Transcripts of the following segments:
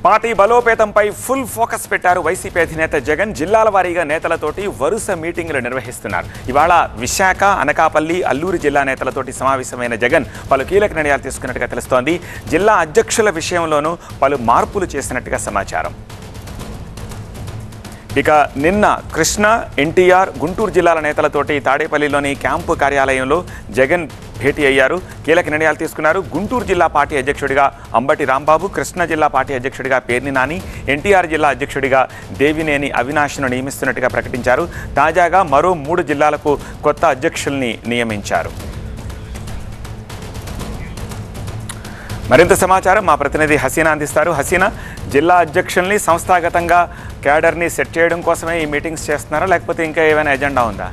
Party బలోపేతంపై full focus పెట్టారు YCP అధినేత జగన్ జిల్లాల వారీగా నేతలతోటి వరుస మీటింగులు నిర్వహిస్తున్నారు ఇవాళ విశాఖ అనకాపల్లి అల్లూరు జిల్లా నేతలతోటి సమావేశమైన జగన్ పలు కీలక నిర్ణయాలు తీసుకున్నట్టుగా తెలుస్తోంది జిల్లా అధ్యక్షుల విషయంలోనూ పలు మార్పులు చేసినట్టుగా సమాచారం ఇక నిన్న కృష్ణ ఎన్టీఆర్ గుంటూరు జిల్లాల నేతలతోటి తాడేపల్లిలోని క్యాంపు కార్యాలయంలో జగన్ భేటీ అయ్యారు కీలక నిర్ణయాలు తీసుకున్నారు గుంటూరు జిల్లా పార్టీ అధ్యక్షుడిగా అంబటి రాంబాబు కృష్ణ జిల్లా పార్టీ అధ్యక్షుడిగా పేర్ని నాని ఎన్టీఆర్ జిల్లా అధ్యక్షుడిగా దేవినేని అవినాష్ను నియమిస్తున్నట్టుగా ప్రకటించారు తాజాగా మరో మూడు జిల్లాలకు కొత్త అధ్యక్షుల్ని నియమించారు మరింత సమాచారం మా ప్రతినిధి హసీనా అందిస్తారు హసీనా జిల్లా అధ్యక్షుల్ని సంస్థాగతంగా క్యాడర్ని సెట్ చేయడం కోసమే ఈ మీటింగ్స్ చేస్తున్నారా లేకపోతే ఇంకా ఏమైనా ఎజెండా ఉందా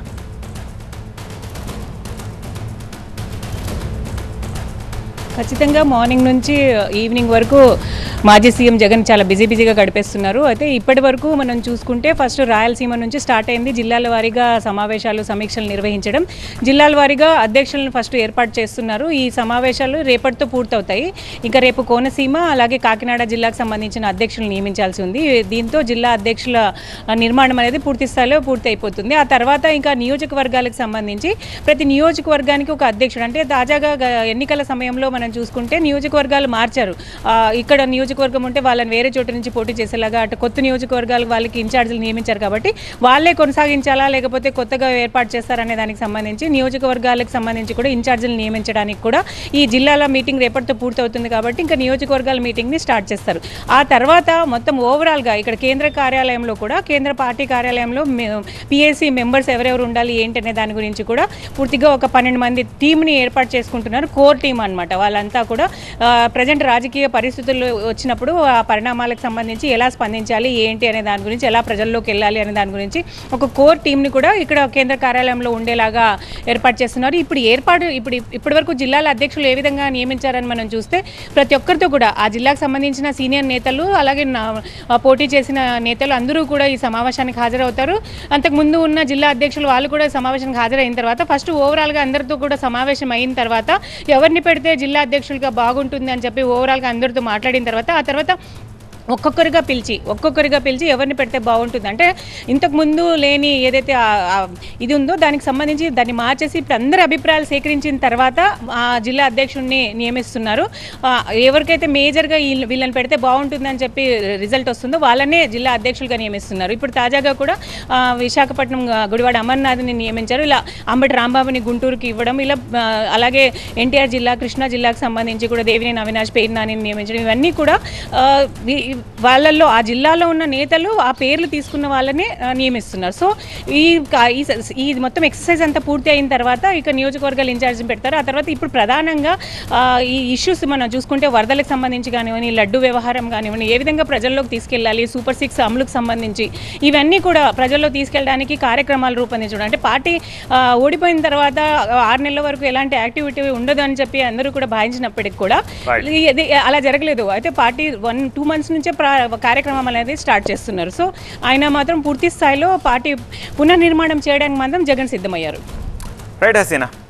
ఖచ్చితంగా మార్నింగ్ నుంచి ఈవినింగ్ వరకు మాజీ సీఎం జగన్ చాలా బిజీ బిజీగా గడిపేస్తున్నారు అయితే ఇప్పటి వరకు మనం చూసుకుంటే ఫస్ట్ రాయలసీమ నుంచి స్టార్ట్ అయింది జిల్లాల వారీగా సమావేశాలు సమీక్షలు నిర్వహించడం జిల్లాల వారీగా అధ్యక్షులను ఫస్ట్ ఏర్పాటు చేస్తున్నారు ఈ సమావేశాలు రేపటితో పూర్తవుతాయి ఇంకా రేపు కోనసీమ అలాగే కాకినాడ జిల్లాకు సంబంధించిన అధ్యక్షులను నియమించాల్సి ఉంది దీంతో జిల్లా అధ్యక్షుల నిర్మాణం అనేది పూర్తి స్థాయిలో పూర్తి అయిపోతుంది ఆ తర్వాత ఇంకా నియోజకవర్గాలకు సంబంధించి ప్రతి నియోజకవర్గానికి ఒక అధ్యక్షుడు అంటే తాజాగా గ- ఎన్నికల సమయంలో మనం చూసుకుంటే నియోజకవర్గాలు మార్చారు ఆ, ఇక్కడ నియోజకవర్గం ఉంటే వాళ్ళని వేరే చోటు నుంచి పోటీ చేసేలాగా అటు కొత్త నియోజకవర్గాలకు వాళ్ళకి ఇన్ఛార్జీలు నియమించారు కాబట్టి వాళ్ళే కొనసాగించాలా లేకపోతే కొత్తగా ఏర్పాటు చేస్తారనే దానికి సంబంధించి నియోజకవర్గాలకు సంబంధించి కూడా ఇన్ఛార్జీలు నియమించడానికి కూడా ఈ జిల్లాల మీటింగ్ రేపటితో పూర్తవుతుంది కాబట్టి ఇంకా నియోజకవర్గాల మీటింగ్ని స్టార్ట్ చేస్తారు ఆ తర్వాత మొత్తం ఓవరాల్గా ఇక్కడ కేంద్ర కార్యాలయంలో కూడా కేంద్ర పార్టీ కార్యాలయంలో పిఎస్సి మెంబర్స్ ఎవరెవరు ఉండాలి ఏంటి అనే దాని గురించి కూడా పూర్తిగా ఒక పన్నెండు మంది టీంని ఏర్పాటు చేసుకుంటున్నారు కోర్ టీం అనమాట వాళ్ళంతా కూడా ప్రజెంట్ రాజకీయ పరిస్థితులు వచ్చినప్పుడు ఆ పరిణామాలకు సంబంధించి ఎలా స్పందించాలి ఏంటి అనే దాని గురించి ఎలా ప్రజల్లోకి వెళ్ళాలి అనే దాని గురించి ఒక కోర్ టీంని కూడా ఇక్కడ కేంద్ర కార్యాలయంలో ఉండేలాగా ఏర్పాటు చేస్తున్నారు ఇప్పుడు ఏర్పాటు ఇప్పుడు ఇప్పటి వరకు జిల్లాల అధ్యక్షులు ఏ విధంగా నియమించారని మనం చూస్తే ప్రతి ఒక్కరితో కూడా ఆ జిల్లాకు సంబంధించిన సీనియర్ నేతలు అలాగే నా- ఆ పోటీ చేసిన నేతలు అందరూ కూడా ఈ సమావేశానికి హాజరవుతారు అంతకుముందు ఉన్న జిల్లా అధ్యక్షులు వాళ్ళు కూడా సమావేశానికి హాజరైన తర్వాత ఫస్ట్ ఓవరాల్గా అందరితో కూడా సమావేశం అయిన తర్వాత ఎవరిని పెడితే జిల్లా అధ్యక్షులుగా బాగుంటుంది అని చెప్పి ఓవరాల్గా అందరితో మాట్లాడిన తర్వాత ఆ తర్వాత ఒక్కొక్కరిగా పిలిచి ఒక్కొక్కరిగా పిలిచి ఎవరిని పెడితే బాగుంటుంది అంటే ఇంతకు ముందు లేని ఏదైతే ఆ- ఆ ఇది ఉందో దానికి సంబంధించి దాన్ని మార్చేసి ఇప్పుడు అందరి అభిప్రాయాలు సేకరించిన తర్వాత ఆ జిల్లా అధ్యక్షుడిని నియమిస్తున్నారు ఆ, ఎవరికైతే మేజర్గా వీళ్ళ- వీళ్ళని పెడితే బాగుంటుందని చెప్పి రిజల్ట్ వస్తుందో వాళ్ళనే జిల్లా అధ్యక్షులుగా నియమిస్తున్నారు ఇప్పుడు తాజాగా కూడా ఆ, విశాఖపట్నం ఆ, గుడివాడ అమర్నాథ్ని నియమించారు ఇలా అంబటి రాంబాబుని గుంటూరుకి ఇవ్వడం ఇలా ఆ, అలాగే ఎన్టీఆర్ జిల్లా కృష్ణా జిల్లాకు సంబంధించి కూడా దేవినేని అవినాష్ పేరు నాని నియమించడం ఇవన్నీ కూడా ఆ, వి- వాళ్ళల్లో ఆ జిల్లాలో ఉన్న నేతలు ఆ పేర్లు తీసుకున్న వాళ్ళనే ఆ, నియమిస్తున్నారు సో ఈ కా- ఈ స- ఈ మొత్తం ఎక్సర్సైజ్ అంతా పూర్తి అయిన తర్వాత ఇక నియోజకవర్గాలు ఇన్ఛార్జ్ని పెడతారు ఆ తర్వాత ఇప్పుడు ప్రధానంగా ఆ, ఈ ఇష్యూస్ మనం చూసుకుంటే వరదలకు సంబంధించి కానివ్వండి లడ్డు వ్యవహారం కానివ్వండి ఏ విధంగా ప్రజల్లోకి తీసుకెళ్ళాలి సూపర్ సిక్స్ అమలుకు సంబంధించి ఇవన్నీ కూడా ప్రజల్లో తీసుకెళ్ళడానికి కార్యక్రమాలు రూపొందించడం అంటే పార్టీ ఆ, ఓడిపోయిన తర్వాత ఆరు నెలల వరకు ఎలాంటి యాక్టివిటీ ఉండదు అని చెప్పి అందరూ కూడా భావించినప్పటికి కూడా Right. ఇది అలా జరగలేదు అయితే పార్టీ వన్ టూ మంత్స్ నుంచే ప్రా కార్యక్రమం అనేది స్టార్ట్ చేస్తున్నారు సో ఆయన మాత్రం పూర్తి స్థాయిలో పార్టీ పునర్నిర్మాణం చేయడానికి మాత్రం జగన్ సిద్ధమయ్యారు రైట్ హసీనా